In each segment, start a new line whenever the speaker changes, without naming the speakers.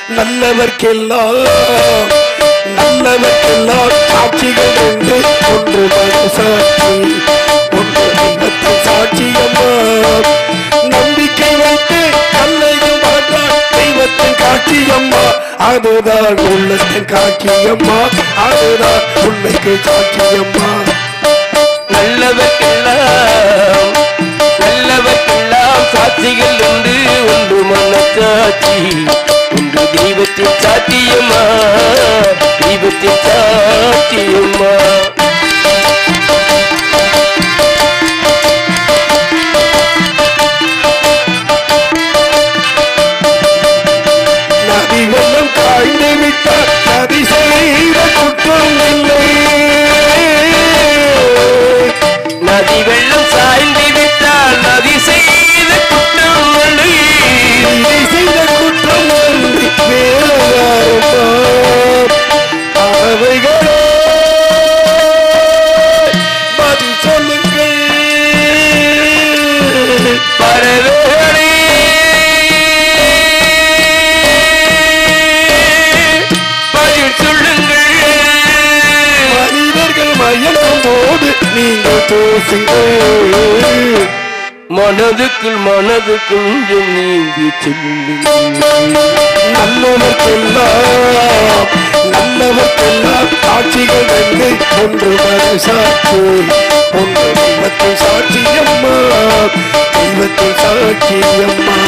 நல்லவர்க்கெல்லாம் நல்லவர்க்கெல்லாம் சாட்சிகள் உண்டு ஒன்று மனசாட்சி ஒன்று தெய்வத்தின் சாட்சியம்மா நம்பிக்கை வைத்து கல்லையும் மாற்றான் தெய்வத்தின் காட்சியம்மா அதுதான் உள்ளத்தின் காட்சியம்மா அதுதான் உண்மைக்கு சாட்சியம்மா
நல்லவர்க்கெல்லாம் நல்லவர்க்கெல்லாம் சாட்சிகள் உண்டு ஒன்று மனசாட்சி ஒன்று தெய்வத்தின் சாத்தியம்மா தெய்வத்தின் சாத்தியம்மா
நதி வெள்ளம் காய்ந்து விட்டார் நதி செய்த குற்றம் இல்லை
நதி வெள்ளம் சாய்ந்து விட்டால் நதி செய்த குற்றம் இல்லை.
நதி செய்த குற்றம் ஒன்றி வேறாருமா அவைகளே பதில் சொல்லுங்கள்
பரவேளே பதில் சொல்லுங்கள்
மனிதர்கள் மயங்கும் போது நீங்கள் பேசுங்கள்
மனதுக்குள் மனது கொஞ்சம் நீங்கி சொல்லுங்கள்
நல்லவர்க்கெல்லாம் நல்லவர்க்கெல்லாம் சாட்சிகள் வந்து ஒன்று மனசாட்சி ஒன்று தெய்வத்தின் சாட்சியம்மா தெய்வத்தின் சாட்சியம்மா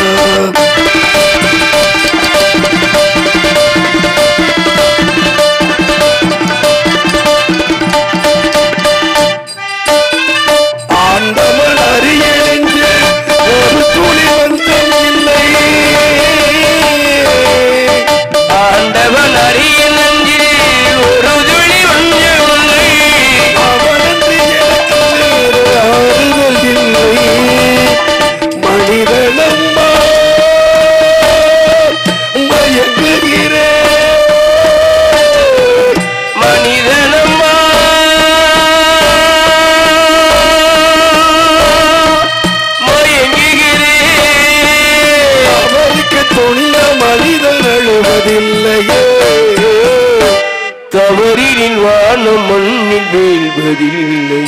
ஆண்டவன் அறியெழுந்து ஒரு துளி வந்தம் இல்லை
ஆண்டவன் அறிய நஞ்சில் ஒரு துளி வஞ்சமில்லை
அவனன்று எனக்கு வேறு ஆறுதல் இல்லை மனிதனம்மா மயங்குகிறேன்
மனிதனம்மா மயங்குகிறேன்
அவருக்கு துணிந்த மனிதன் அழுவதில்லையே
தவறினின் வானம் மண்ணில் வீழ்வதில்லை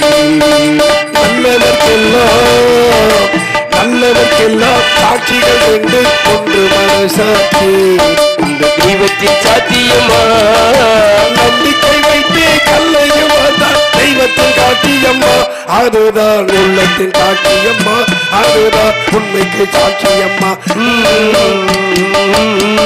நல்லவர்க்கெல்லாம் நல்லவர்க்கெல்லாம் சாட்சிகள் உண்டு ஒன்று மனசாட்சி
இந்த தெய்வத்தின் சாத்தியமா
நம்பிக்கை வைத்து கல்லையும் வந்தான் தெய்வத்தின் காட்சியம்மா அதுதான் உள்ளத்தின் காட்சியம்மா அதுதான் உண்மைக்கு சாட்சியம்மா
உம்